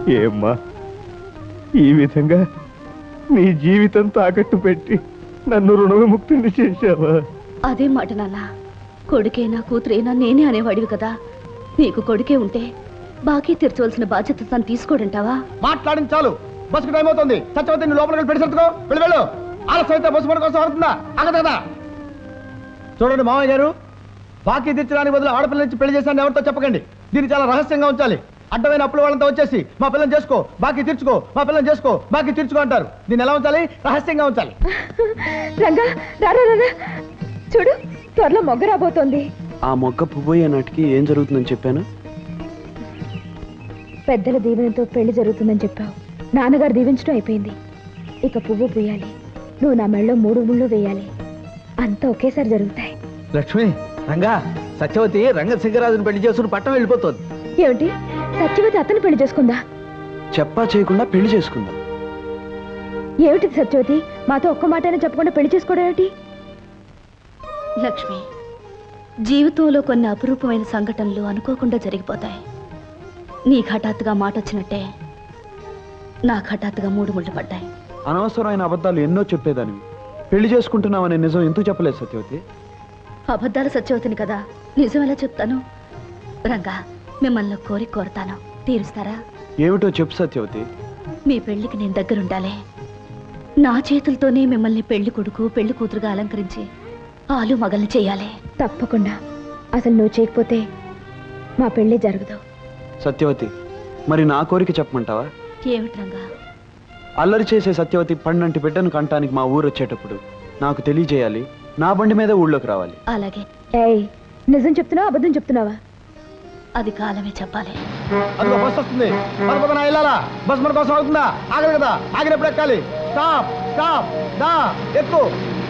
ఏమ్మా ఈ విధంగా నీ జీవితం తాకట్టు పెట్టి నన్ను రుణ విముక్తిని చేశావా అదే మాట నాన్న కొడుకేనా కూతురేనా నేనే అనేవాడివి కదా నీకు కొడుకే ఉంటే బాకీ తీర్చవలసిన బాధ్యత తను తీసుకోడంటావా మాట్లాడింది చాలు బస్సుకు టైం అవుతుంది సత్యవతి నువ్వు లోపలికి వెళ్ళి పెట్టి సర్దుకో వెళ్ళి వెళ్ళు ఆలస్యం అయితే బస్సు మన కోసం అవుతుందా ఆగదు కదా చూడండి మామయ్య గారు బాకీ తీర్చడానికి బదులు ఆడపిల్ల నుంచి పెళ్లి చేశాను ఎవరితో చెప్పకండి దీన్ని చాలా రహస్యంగా ఉంచాలి అడ్డమైన అప్పుల వాళ్ళంతా వచ్చేసి మా పిల్లని చేసుకో బాకీ తీర్చుకో మా పిల్లని చేసుకో బాకీ తీర్చుకో అంటారు దీన్ని ఎలా ఉంచాలి రహస్యంగా ఉంచాలి రంగా రారా రారా చూడు త్వరలో మొగ్గ రాబోతోంది ఆ మొక్క పువ్వయ్యే నాటికి ఏం జరుగుతుందని చెప్పాను పెద్దల దీవెనతో పెళ్లి జరుగుతుందని చెప్పావు నాన్నగారు దీవించడం అయిపోయింది ఇక పువ్వు పూయాలి నువ్వు నా మెళ్ళలో మూడు ముళ్ళు వేయాలి అంతా ఒకేసారి జరుగుతాయి లక్ష్మి రంగా సత్యవతి రంగశంకరాజుని పెళ్లి చేసుకుని పట్టం వెళ్ళిపోతుంది ఏమిటి సత్యవతి అతను పెళ్లి చేసుకుందా చెప్పా చేయకుండా పెళ్లి చేసుకుందాం ఏమిటి సత్యవతి మాతో ఒక్క మాటైనా చెప్పకుండా పెళ్లి చేసుకోవడం ఏమిటి లక్ష్మి జీవితంలో కొన్ని అపురూపమైన సంఘటనలు అనుకోకుండా జరిగిపోతాయి నీకు హఠాత్తుగా మాట వచ్చినట్టే నాకు హఠాత్తుగా మూడు ముళ్ళు పడ్డాయి అనవసరమైన అబద్ధాలు ఎన్నో చెప్పేదానివి పెళ్లి చేసుకుంటున్నామనే నిజం ఎందుకు చెప్పలేదు సత్యవతి అబద్ధాల సత్యవతిని కదా నిజం ఎలా చెప్తాను రంగా మిమ్మల్ని ఒక కోరిక కోరతాను తీరుస్తారా ఏమిటో చెప్పు సత్యవతి మీ పెళ్లికి నేను దగ్గరుండాలి నా చేతులతోనే మిమ్మల్ని పెళ్లి కొడుకు పెళ్లి కూతురుగా అలంకరించి ఆలు మగల్ని చేయాలి తప్పకుండా అసలు నువ్వు చేయకపోతే మా పెళ్లి జరగదు సత్యవతి మరి నా కోరిక చెప్పమంటావా ఏమిటి రంగా అల్లరి చేసే సత్యవతి పండంటి బిడ్డను కంటానికి మా ఊరు వచ్చేటప్పుడు నాకు తెలియజేయాలి నా బండి మీద ఊళ్ళోకి రావాలి అలాగే ఏయ్ నిజం చెప్తున్నావా అబద్ధం చెప్తున్నావా అది కాలమే చెప్పాలి అదిగో బస్ వస్తుంది మన పదన వెళ్ళాలా బస్ మన కోసం అవుతుందా ఆగదు కదా ఆగినప్పుడు ఎక్కాలి స్టాప్ స్టాప్ దా ఎక్కు